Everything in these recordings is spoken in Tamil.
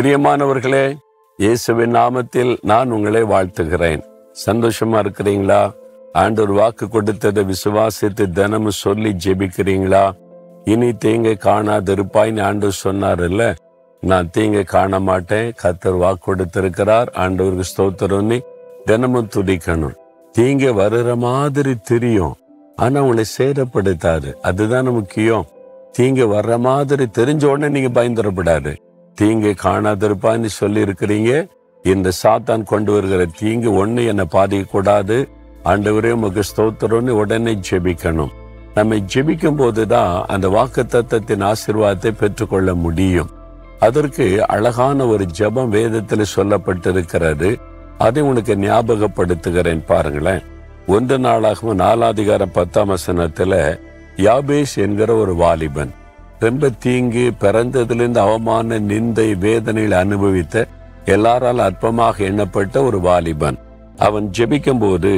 பிரியமானவர்களே இயேசுவின் நாமத்தில் நான் உங்களை வாழ்த்துகிறேன் சந்தோஷமா இருக்கிறீங்களா ஆண்டவர் வாக்கு கொடுத்ததை விசுவாசித்து தினமும் சொல்லி ஜெபிக்கிறீங்களா இனி தீங்க காணாதிருப்பாய்ன்னு ஆண்டவர் சொன்னார்ல நான் தீங்க காண மாட்டேன் கத்தர் வாக்கு கொடுத்திருக்கிறார் ஆண்டவருக்கு ஸ்தோத்திரம்னு தினமும் துடிக்கணும் தீங்க வருகிற மாதிரி தெரியும் ஆனா உங்களை சேதப்படுத்தாது அதுதானே முக்கியம் தீங்க வர்ற மாதிரி தெரிஞ்ச உடனே நீங்க பயந்துடப்படாது தீங்கு காணாதிருப்பான்னு சொல்லி இருக்கிறீங்க இந்த சாத்தான் கொண்டு வருகிற தீங்கு ஒண்ணு என்னை பாதிக்கக்கூடாது ஆண்டவரே உமக்கு ஸ்தோத்திரம்னு உடனே ஜெபிக்கணும் நம்ம ஜெபிக்கும் போதுதான் அந்த வாக்கு தத்தத்தின் ஆசீர்வாதத்தை பெற்றுக்கொள்ள முடியும் அதற்கு அழகான ஒரு ஜெபம் வேதத்தில் சொல்லப்பட்டிருக்கிறது அதை உனக்கு ஞாபகப்படுத்துகிறேன் பாருங்களேன் ஒன்று நாளாகவும் நாலாதிகாரம் பத்தாம் வசனத்துல யாபேஷ் என்கிற ஒரு வாலிபன் ரொம்ப தீங்கு பிறந்ததிலிருந்து அவமான நிந்தை வேதனையில் அனுபவித்த எல்லாரால் அற்பமாக எண்ணப்பட்ட ஒரு வாலிபன் அவன் ஜெபிக்கும் போது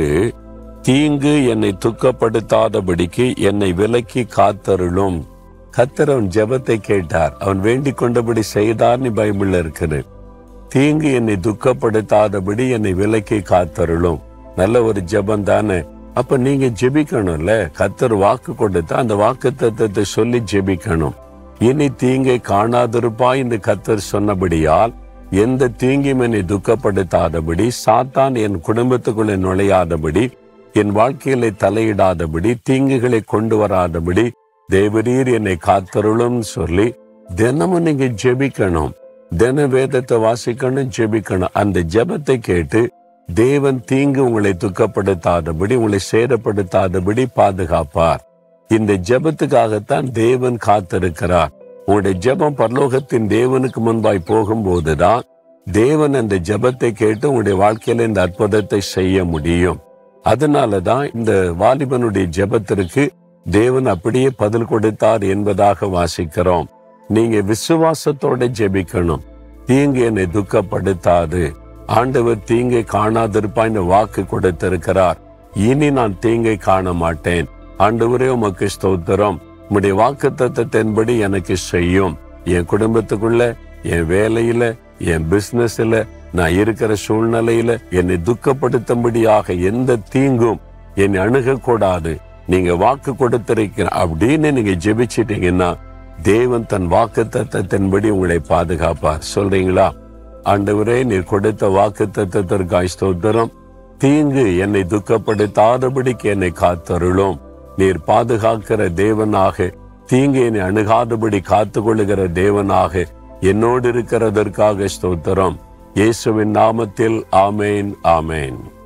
தீங்கு என்னை துக்கப்படுத்தாதபடிக்கு என்னை விலக்கி காத்தருளும் கத்தர் அவன் ஜெபத்தை கேட்டார் அவன் வேண்டிக் கொண்டபடி செய்தார்னு பைபிள்ல இருக்குது தீங்கு என்னை துக்கப்படுத்தாதபடி என்னை விலக்கி காத்தருளும் நல்ல ஒரு ஜெபம் தானே அப்ப நீங்க ஜெபிக்கணும்ல கத்தர் வாக்கு கொடுத்தா அந்த வாக்கு தத்துவத்தை சொல்லி ஜெபிக்கணும் இனி தீங்கை காணாதிருப்பாய் என்று கத்தர் சொன்னபடியால் எந்த தீங்கும் என்னை துக்கப்படுத்தாதபடி சாத்தான் என் குடும்பத்துக்குள்ளே நுழையாதபடி என் வாழ்க்கையில தலையிடாதபடி தீங்குகளை கொண்டு வராதபடி தேவரீர் என்னை காத்தருளும் சொல்லி தினமும் நீங்க ஜெபிக்கணும் தின வேதத்தை வாசிக்கணும் ஜெபிக்கணும் அந்த ஜெபத்தை கேட்டு தேவன் தீங்கு உங்களை துக்கப்படுத்தாதபடி உங்களை சேதப்படுத்தாதபடி பாதுகாப்பார் இந்த ஜெபத்துக்காகத்தான் தேவன் காத்திருக்கிறார் உங்களுடைய ஜெபம் பரலோகத்தின் தேவனுக்கு முன்பாய் போகும்போதுதான் தேவன் அந்த ஜெபத்தை கேட்டு உங்களுடைய வாழ்க்கையில இந்த அற்புதத்தை செய்ய முடியும் அதனாலதான் இந்த வாலிபனுடைய ஜெபத்திற்கு தேவன் அப்படியே பதில் கொடுத்தார் என்பதாக வாசிக்கிறோம் நீங்க விசுவாசத்தோட ஜெபிக்கணும் தீங்கு என்னை துக்கப்படுத்தாது ஆண்டவர் தீங்கை காணாதிருப்பாய்னு வாக்கு கொடுத்திருக்கிறார் இனி நான் தீங்கை காண மாட்டேன் ஆண்டவரே உமக்கு ஸ்தோத்திரம் உம்முடைய வாக்கு தத்தத்தின்படி எனக்கு செய்யும் என் குடும்பத்துக்குள்ள என் வேலையில என் பிசினஸ்ல நான் இருக்கிற சூழ்நிலையில என்னை துக்கப்படுத்தும்படியாக எந்த தீங்கும் என்னை அணுகக்கூடாது நீங்க வாக்கு கொடுத்திருக்கிற அப்படின்னு நீங்க ஜெபிச்சிட்டீங்கன்னா தேவன் தன் வாக்கு தத்தத்தின்படி உங்களை பாதுகாப்பார் சொல்றீங்களா ஆண்டவரே நீர் கொடுத்த வாக்கு தத்தத்திற்காய் ஸ்தோத்திரம் தீங்கு என்னை துக்கப்படுத்தாதபடிக்கு என்னை காத்தருளும் நீர் பாதுகாக்கிற தேவனாக தீங்கு என்னை அணுகாதபடி காத்துக்கொள்ளுகிற தேவனாக என்னோடு இருக்கிறதற்காக ஸ்தோத்திரம் இயேசுவின் நாமத்தில் ஆமேன் ஆமேன்